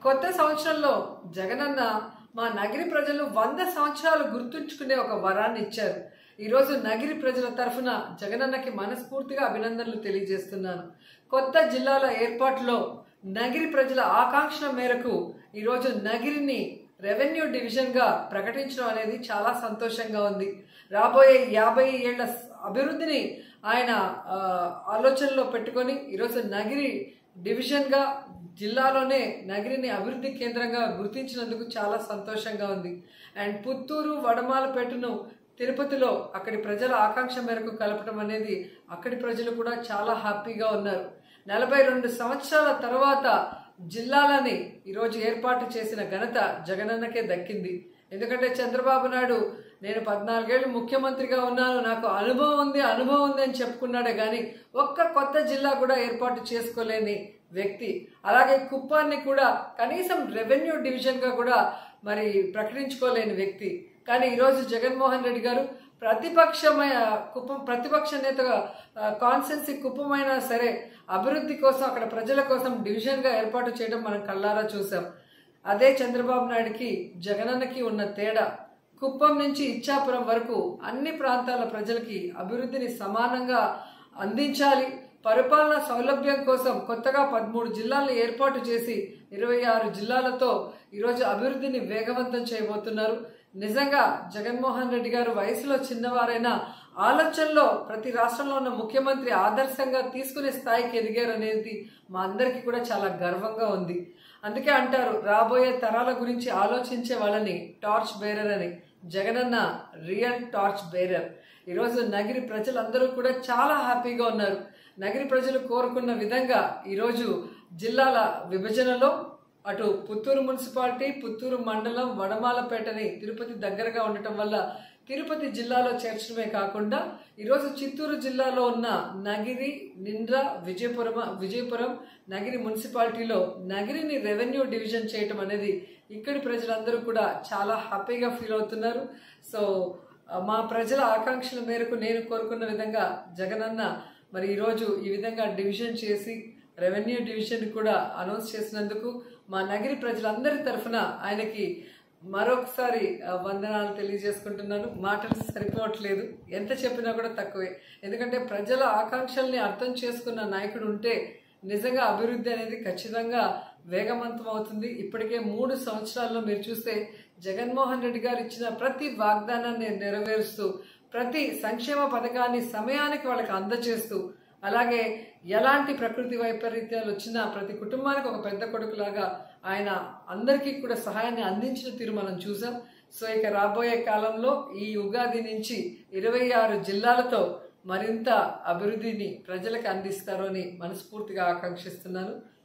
కొత్త సంవత్సరంలో జగనన్న మా నగిరి ప్రజలు వంద సంవత్సరాలు గుర్తుంచుకునే ఒక వరాన్ని ఇచ్చారు ఈరోజు నగిరి ప్రజల తరఫున జగనన్నకి మనస్ఫూర్తిగా అభినందనలు తెలియజేస్తున్నాను కొత్త జిల్లాల ఏర్పాటులో నగిరి ప్రజల ఆకాంక్షల మేరకు ఈరోజు నగిరిని రెవెన్యూ డివిజన్గా ప్రకటించడం అనేది చాలా సంతోషంగా ఉంది రాబోయే యాభై ఏళ్ల అభివృద్ధిని ఆయన ఆ, ఆలోచనలో పెట్టుకొని ఈరోజు నగిరి డివిజన్గా జిల్లాలోనే నగిరిని అభివృద్ధి కేంద్రంగా గుర్తించినందుకు చాలా సంతోషంగా ఉంది అండ్ పుత్తూరు వడమాలపేటను తిరుపతిలో అక్కడి ప్రజల ఆకాంక్ష మేరకు కలపడం అనేది అక్కడి ప్రజలు కూడా చాలా హ్యాపీగా ఉన్నారు నలభై రెండు సంవత్సరాల తర్వాత జిల్లాలని ఈరోజు ఏర్పాటు చేసిన ఘనత జగనన్నకే దక్కింది ఎందుకంటే చంద్రబాబు నాయుడు నేను పద్నాలుగేళ్ళు ముఖ్యమంత్రిగా ఉన్నాను నాకు అనుభవం ఉంది అనుభవం ఉంది అని చెప్పుకున్నాడే కానీ ఒక్క కొత్త జిల్లా కూడా ఏర్పాటు చేసుకోలేని వ్యక్తి అలాగే కుప్పాన్ని కూడా కనీసం రెవెన్యూ డివిజన్గా కూడా మరి ప్రకటించుకోలేని వ్యక్తి కానీ ఈరోజు జగన్మోహన్ రెడ్డి గారు ప్రతిపక్షమైన కుప్పం ప్రతిపక్ష నేతగా కాన్సెన్సీ కుప్పమైనా సరే అభివృద్ధి కోసం అక్కడ ప్రజల కోసం డివిజన్గా ఏర్పాటు చేయడం మనం కళ్ళారా చూసాం అదే చంద్రబాబు నాయుడుకి జగనన్నకి ఉన్న తేడా కుప్పం నుంచి ఇచ్చాపురం వరకు అన్ని ప్రాంతాల ప్రజలకి అభివృద్ధిని సమానంగా అందించాలి పరిపాలన సౌలభ్యం కోసం కొత్తగా పదమూడు జిల్లాలను ఏర్పాటు చేసి ఇరవై ఆరు జిల్లాలతో ఈరోజు అభివృద్ధిని వేగవంతం చేయబోతున్నారు నిజంగా జగన్మోహన్ రెడ్డి గారు వయసులో చిన్నవారైనా ఆలోచనలో ప్రతి రాష్ట్రంలో ఉన్న ముఖ్యమంత్రి ఆదర్శంగా తీసుకునే స్థాయికి ఎదిగారు అనేది మా అందరికీ కూడా చాలా గర్వంగా ఉంది అందుకే అంటారు రాబోయే తరాల గురించి ఆలోచించే వాళ్ళని టార్చ్ బేరర్ అని జగనన్న రియల్ టార్చ్ బేరర్ ఈరోజు నగిరి ప్రజలందరూ కూడా చాలా హ్యాపీగా ఉన్నారు నగిరి ప్రజలు కోరుకున్న విధంగా ఈరోజు జిల్లాల విభజనలో అటు పుత్తూరు మున్సిపాలిటీ పుత్తూరు మండలం వడమాలపేటని తిరుపతి దగ్గరగా ఉండటం వల్ల తిరుపతి జిల్లాలో చేర్చడమే కాకుండా ఈరోజు చిత్తూరు జిల్లాలో ఉన్న నగిరి నిండ్ర విజయపురం విజయపురం నగిరి మున్సిపాలిటీలో నగిరిని రెవెన్యూ డివిజన్ చేయటం అనేది ఇక్కడి ప్రజలందరూ కూడా చాలా హ్యాపీగా ఫీల్ అవుతున్నారు సో ఆ, మా ప్రజల ఆకాంక్షల మేరకు నేను కోరుకున్న విధంగా జగనన్న మరి ఈరోజు ఈ విధంగా డివిజన్ చేసి రెవెన్యూ డివిజన్ కూడా అనౌన్స్ చేసినందుకు మా నగిరి ప్రజలందరి తరఫున ఆయనకి మరొకసారి ఆ, వందనాలు తెలియజేసుకుంటున్నాను మాటలు సరిపోవట్లేదు ఎంత చెప్పినా కూడా తక్కువే ఎందుకంటే ప్రజల ఆకాంక్షల్ని అర్థం చేసుకున్న నాయకుడు ఉంటే నిజంగా అభివృద్ధి అనేది ఖచ్చితంగా వేగవంతం అవుతుంది ఇప్పటికే మూడు సంవత్సరాల్లో మీరు చూస్తే జగన్మోహన్ రెడ్డి గారు ఇచ్చిన ప్రతి వాగ్దానాన్ని నెరవేరుస్తూ ప్రతి సంక్షేమ పథకాన్ని సమయానికి వాళ్ళకి అందజేస్తూ అలాగే ఎలాంటి ప్రకృతి వైపరీత్యాలు వచ్చినా ప్రతి కుటుంబానికి ఒక పెద్ద కొడుకులాగా ఆయన అందరికీ కూడా సహాయాన్ని అందించిన తీరు మనం చూసాం సో ఇక రాబోయే కాలంలో ఈ ఉగాది నుంచి ఇరవై ఆరు జిల్లాలతో మరింత అభివృద్ధిని ప్రజలకు అందిస్తారు అని మనస్ఫూర్తిగా ఆకాంక్షిస్తున్నాను